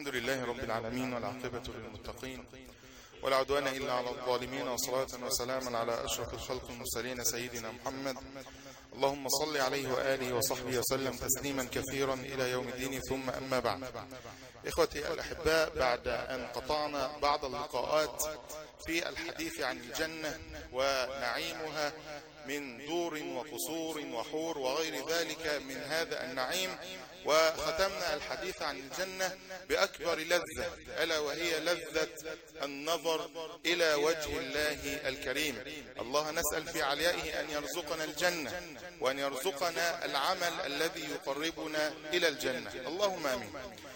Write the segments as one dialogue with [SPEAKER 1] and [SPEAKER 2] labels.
[SPEAKER 1] الحمد لله رب العالمين والعاقبة للمتقين ولا عدوان إلا على الظالمين وصلاة وسلاما على أشرف الخلق المرسلين سيدنا محمد اللهم صل عليه وآله وصحبه وسلم تسليما كثيرا إلى يوم الدين ثم أما بعد إخوتي الأحباء بعد أن قطعنا بعض اللقاءات في الحديث عن الجنة ونعيمها من دور وقصور وحور وغير ذلك من هذا النعيم وختمنا الحديث عن الجنة بأكبر لذة ألا وهي لذة النظر إلى وجه الله الكريم الله نسأل في عليائه أن يرزقنا الجنة وأن يرزقنا العمل الذي يقربنا إلى الجنة اللهم آمين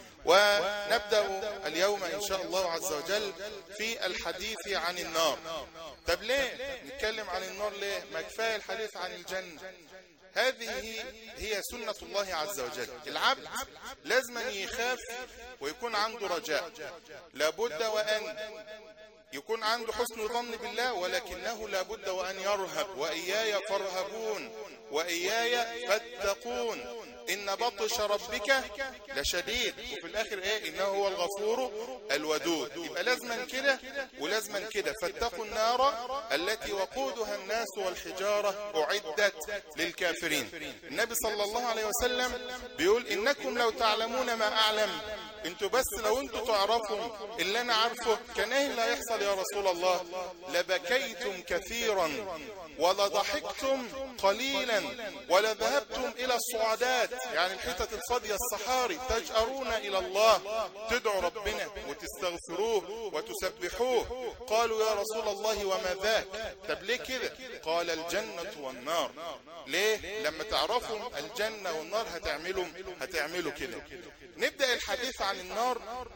[SPEAKER 1] ونبدأ اليوم إن شاء الله عز وجل في الحديث عن النار طب ليه نتكلم عن النار ليه ما كفاية الحديث عن الجنة هذه هي سنة الله عز وجل العبد لازم يخاف ويكون عنده رجاء لابد وأن يكون عنده حسن ظن بالله ولكنه لابد وأن يرهب وإياي فارهبون وإياي فاتقون إن بطش ربك لشديد وفي الآخر إيه إنه هو الغفور الودود يبقى لازما كده ولازما كده فاتقوا النار التي وقودها الناس والحجارة أعدت للكافرين النبي صلى الله عليه وسلم بيقول إنكم لو تعلمون ما أعلم انتوا بس لو انتوا تعرفوا اللي انا عارفه كان ايه اللي هيحصل يا رسول الله لبكيتم كثيرا ولضحكتم قليلا ولذهبتم الى الصعدات يعني الحتة الفاضية الصحاري تجأرون الى الله تدعوا ربنا وتستغفروه وتسبحوه قالوا يا رسول الله وما ذاك طب ليه كده قال الجنة والنار ليه لما تعرفوا الجنة والنار هتعملوا هتعملوا كده نبدأ الحديث عن النار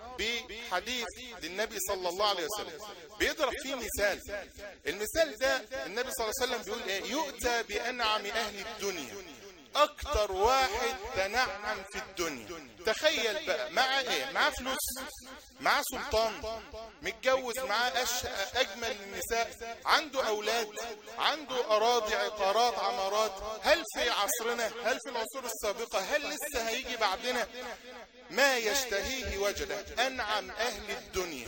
[SPEAKER 1] بحديث للنبي صلى الله عليه وسلم بيضرب فيه مثال المثال ده النبي صلى الله عليه وسلم بيقول ايه يؤتى بأنعم أهل الدنيا اكتر واحد تنعم في الدنيا تخيل بقى مع ايه مع فلوس مع سلطان متجوز معاه أش... اجمل النساء عنده اولاد عنده اراضي عقارات عمارات هل في عصرنا هل في العصور السابقة هل لسه هيجي بعدنا ما يشتهيه وجده انعم اهل الدنيا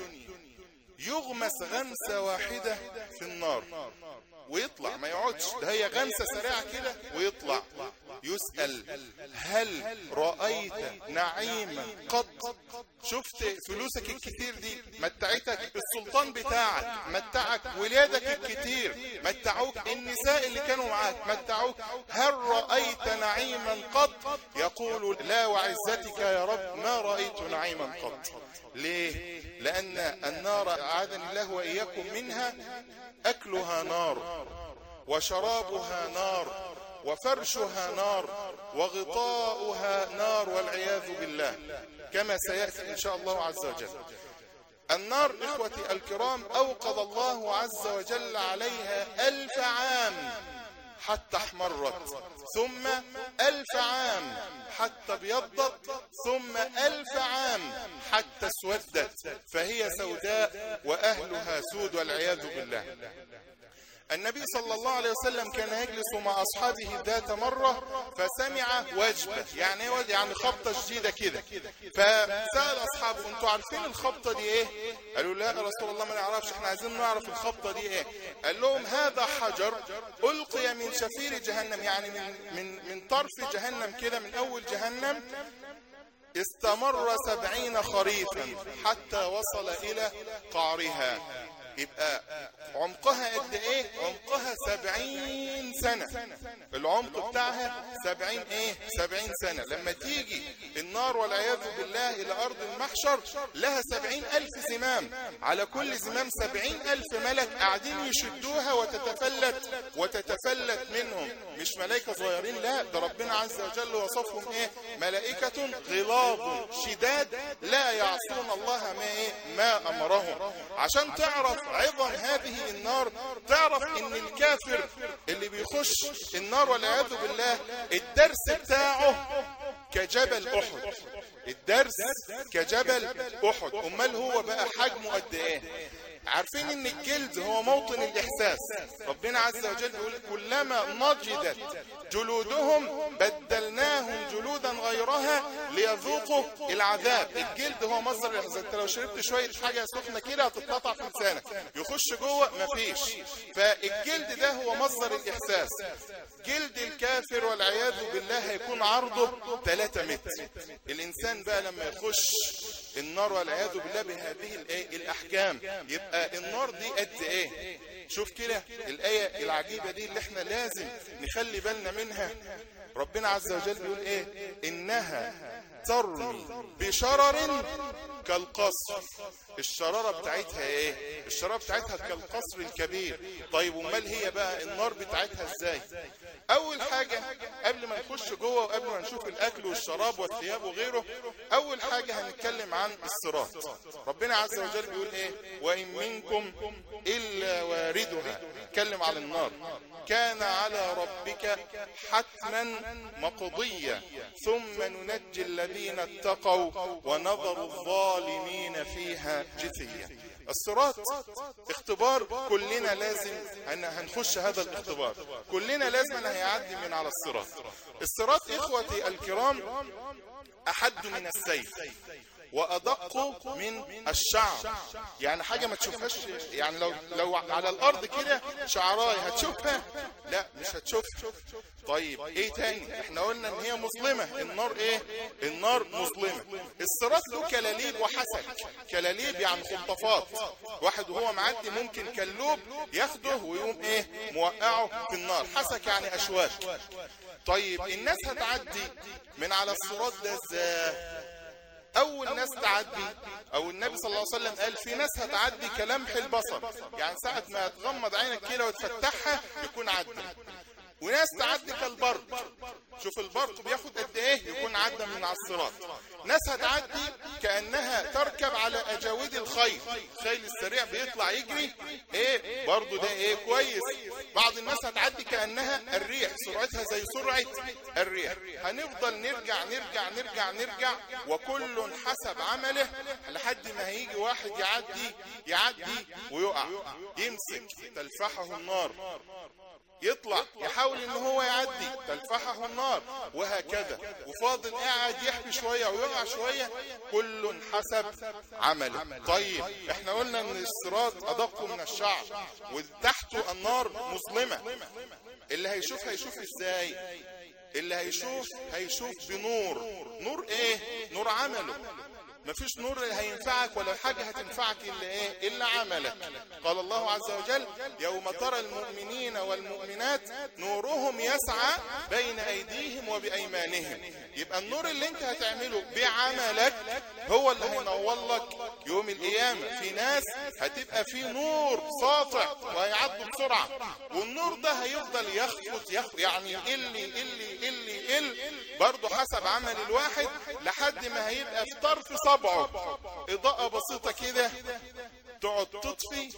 [SPEAKER 1] يغمس غمسة واحدة في النار ويطلع ما يقعدش ده هي غمسة سريعة كده ويطلع يسأل هل رأيت نعيما قد شفت فلوسك الكتير دي متعتك السلطان بتاعك متعك ولادك الكتير متعوك النساء اللي كانوا معاك متعوك هل رأيت نعيما قد يقول لا وعزتك يا رب ما رأيت نعيما قد ليه لأن النار أعاذني الله وإياكم منها أكلها نار وشرابها نار وفرشها نار وغطاؤها نار والعياذ بالله كما سيأتي إن شاء الله عز وجل النار إخوتي الكرام أوقظ الله عز وجل عليها ألف عام حتى احمرت ثم ألف عام حتى ابيضت ثم ألف عام حتى اسودت فهي سوداء وأهلها سود والعياذ بالله النبي صلى الله عليه وسلم كان يجلس مع أصحابه ذات مرة فسمع وجبة يعني وجبة يعني خبطة شديدة كده فسأل أصحابه أنتوا عارفين الخبطة دي إيه قالوا لا يا رسول الله ما نعرفش احنا عايزين نعرف الخبطة دي إيه قال لهم هذا حجر ألقي من شفير جهنم يعني من, من, من طرف جهنم كده من أول جهنم استمر سبعين خريفا حتى وصل إلى قعرها يبقى عمقها قد ايه عمقها سبعين سنة العمق بتاعها سبعين ايه سبعين سنة لما تيجي النار والعياذ بالله الى ارض المحشر لها سبعين الف زمام على كل زمام سبعين الف ملك قاعدين يشدوها وتتفلت وتتفلت منهم مش ملائكة صغيرين لا ده ربنا عز وجل وصفهم ايه ملائكة غلاظ شداد لا يعصون الله ما ايه ما امرهم عشان تعرف عظم هذه النار تعرف ان الكافر اللي بيخش النار والعياذ بالله الدرس بتاعه كجبل احد الدرس كجبل احد امال هو بقى حجمه قد ايه عارفين ان الجلد هو موطن الاحساس ربنا عز وجل يقول كلما نضجت جلودهم بدلناهم جلودا غيرها ليذوقوا العذاب الجلد هو مصدر الاحساس انت لو شربت شويه حاجه سخنه كده هتتقطع في لسانك يخش جوه مفيش فالجلد ده هو مصدر الاحساس جلد الكافر والعياذ بالله هيكون عرضه 3 متر الانسان بقى لما يخش النار والعياذ بالله بهذه الايه الاحكام يبقى النار دي قد ايه شوف كده الايه العجيبه دي اللي احنا لازم نخلي بالنا منها ربنا عز وجل بيقول ايه انها ترمي بشرر كالقصر الشرارة بتاعتها ايه الشرارة بتاعتها كالقصر الكبير طيب امال هي بقى النار بتاعتها ازاي اول حاجة قبل ما نخش جوه وقبل ما نشوف الاكل والشراب والثياب وغيره اول حاجة هنتكلم عن الصراط ربنا عز وجل بيقول ايه وان منكم الا واردها اتكلم عن النار كان على ربك حتما مقضيا ثم ننجي الذين اتقوا ونظر الظالمين فيها جثيا الصراط اختبار كلنا لازم هنخش هذا الاختبار كلنا لازم هيعدي من على الصراط الصراط اخوتي الكرام احد من السيف وادق من الشعر يعني حاجة ما تشوفهاش يعني لو لو على الارض كده شعراي هتشوفها لا مش هتشوفها طيب ايه تاني احنا قلنا ان هي مظلمة النار ايه النار مظلمة الصراط له كلاليب وحسك كلاليب يعني خطافات واحد وهو معدي ممكن كلوب ياخده ويقوم ايه موقعه في النار حسك يعني اشواك طيب الناس هتعدي من على الصراط ده ازاي اول ناس تعدي او النبي صلى الله عليه وسلم قال في ناس هتعدي كلمح البصر يعني ساعة ما تغمض عينك كده وتفتحها يكون عدى وناس تعدي كالبرق شوف البرق بياخد قد ايه يكون عدى من على الصراط ناس هتعدي كأنها تركب على اجاود الخيل الخيل السريع بيطلع يجري ايه برضو ده ايه كويس بعض الناس هتعدي كأنها الريح سرعتها زي سرعة الريح هنفضل نرجع نرجع نرجع نرجع وكل حسب عمله لحد ما هيجي واحد يعدي يعدي ويقع يمسك تلفحه النار يطلع يحاول ان هو يعدي تلفحه النار وهكذا وفاضل قاعد يحبي شوية ويقع شوية كل حسب عمله طيب احنا قلنا ان الصراط ادق من الشعر وتحته النار مظلمة اللي هيشوف هيشوف ازاي اللي هيشوف هيشوف بنور نور ايه نور عمله مفيش نور هينفعك ولا حاجة هتنفعك إلا إيه إلا عملك قال الله عز وجل يوم ترى المؤمنين والمؤمنات نورهم يسعى بين أيديهم وبأيمانهم يبقى النور اللي انت هتعمله بعملك هو اللي هينور لك يوم القيامة في ناس هتبقى في نور ساطع وهيعدوا بسرعة والنور ده هيفضل يخفت يخفت يعني يقل يقل يقل يقل برضه حسب عمل الواحد لحد ما هيبقى في طرف صبعه إضاءة بسيطة كده تقعد تطفي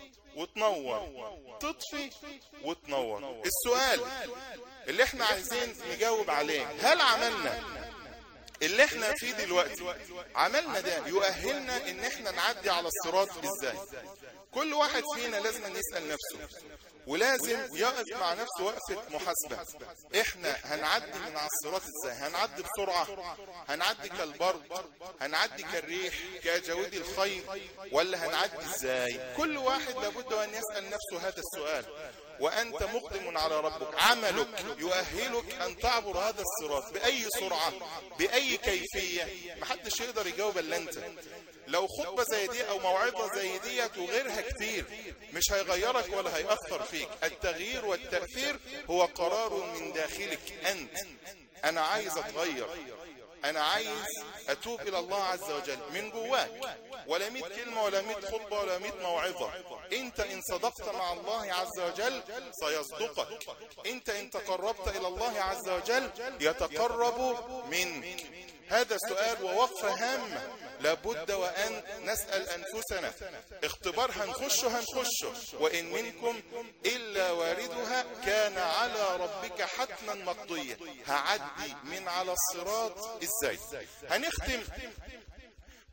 [SPEAKER 1] وتنور تطفي وتنور السؤال اللي احنا عايزين نجاوب عليه هل عملنا اللي احنا فيه دلوقتي عملنا ده يؤهلنا ان احنا نعدي على الصراط ازاي كل واحد فينا لازم نسأل نفسه ولازم يقف مع نفسه وقفة محاسبة احنا هنعدي من على الصراط ازاي هنعدي بسرعة هنعدي كالبرد هنعدي كالريح كجواد الخير ولا هنعدي ازاي كل واحد لابد ان يسأل نفسه هذا السؤال وأنت مقدم على ربك عملك يؤهلك أن تعبر هذا الصراط بأي سرعة بأي كيفية محدش يقدر يجاوب إلا أنت لو خطبة زي دي أو موعظة زي ديت وغيرها كتير مش هيغيرك ولا هيأثر فيك التغيير والتأثير هو قرار من داخلك أنت أنا عايز أتغير أنا عايز أتوب إلى الله عز وجل من جواك ولا مئة كلمة ولا مئة خطبة ولا مئة موعظة انت ان صدقت مع الله عز وجل سيصدقك انت ان تقربت الى الله عز وجل يتقرب منك هذا سؤال ووقفة هامة لابد وأن نسأل أنفسنا اختبار هنخشه هنخشه وإن منكم إلا واردها كان على ربك حتما مقضية هعدي من على الصراط إزاي هنختم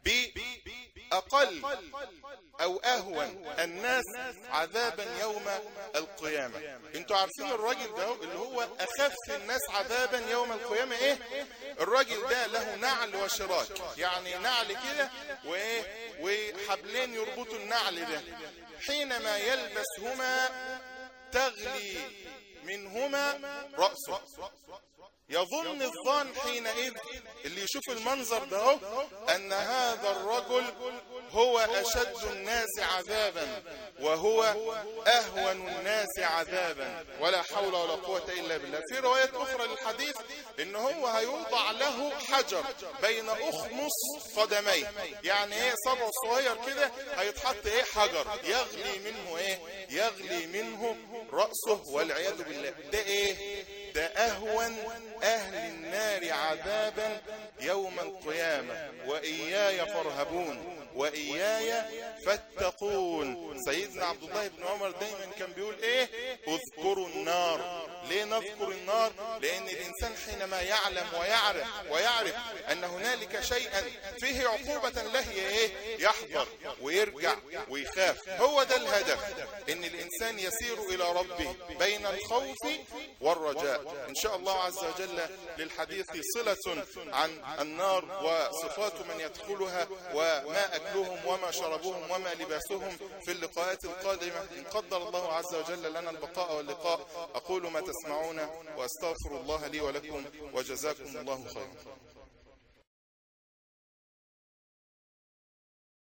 [SPEAKER 1] بأقل أو أهون الناس عذابا يوم القيامة انتوا عارفين الراجل ده اللي هو أخف الناس عذابا يوم القيامة إيه الراجل ده له نعل وشراك يعني نعل كده وإيه وحبلين يربطوا النعل ده حينما يلبسهما تغلي منهما رأسه يظن الظان حينئذ اللي يشوف المنظر ده هو أن هذا الرجل هو أشد الناس عذابا وهو أهون الناس عذابا ولا حول ولا قوة إلا بالله في روايات أخرى للحديث إن هو هيوضع له حجر بين أخمص قدميه يعني إيه صبع صغير كده هيتحط إيه حجر يغلي منه إيه يغلي منه رأسه والعياذ بالله ده إيه ده أهون أهل النار عذابا يوم القيامة وإياي فارهبون وإياي فاتقون سيدنا عبد الله بن عمر دايما كان بيقول إيه اذكروا النار ليه نذكر النار لأن الإنسان حينما يعلم ويعرف ويعرف أن هنالك شيئا فيه عقوبة له إيه يحضر ويرجع ويخاف هو ده الهدف إن الإنسان يسير إلى ربه بين الخوف والرجاء إن شاء الله عز وجل للحديث صلة عن النار وصفات من يدخلها وما أكلهم وما شربهم وما لباسهم في اللقاءات القادمة إن قدر الله عز وجل لنا البقاء واللقاء أقول ما تسمعون وأستغفر الله لي ولكم وجزاكم الله خيرا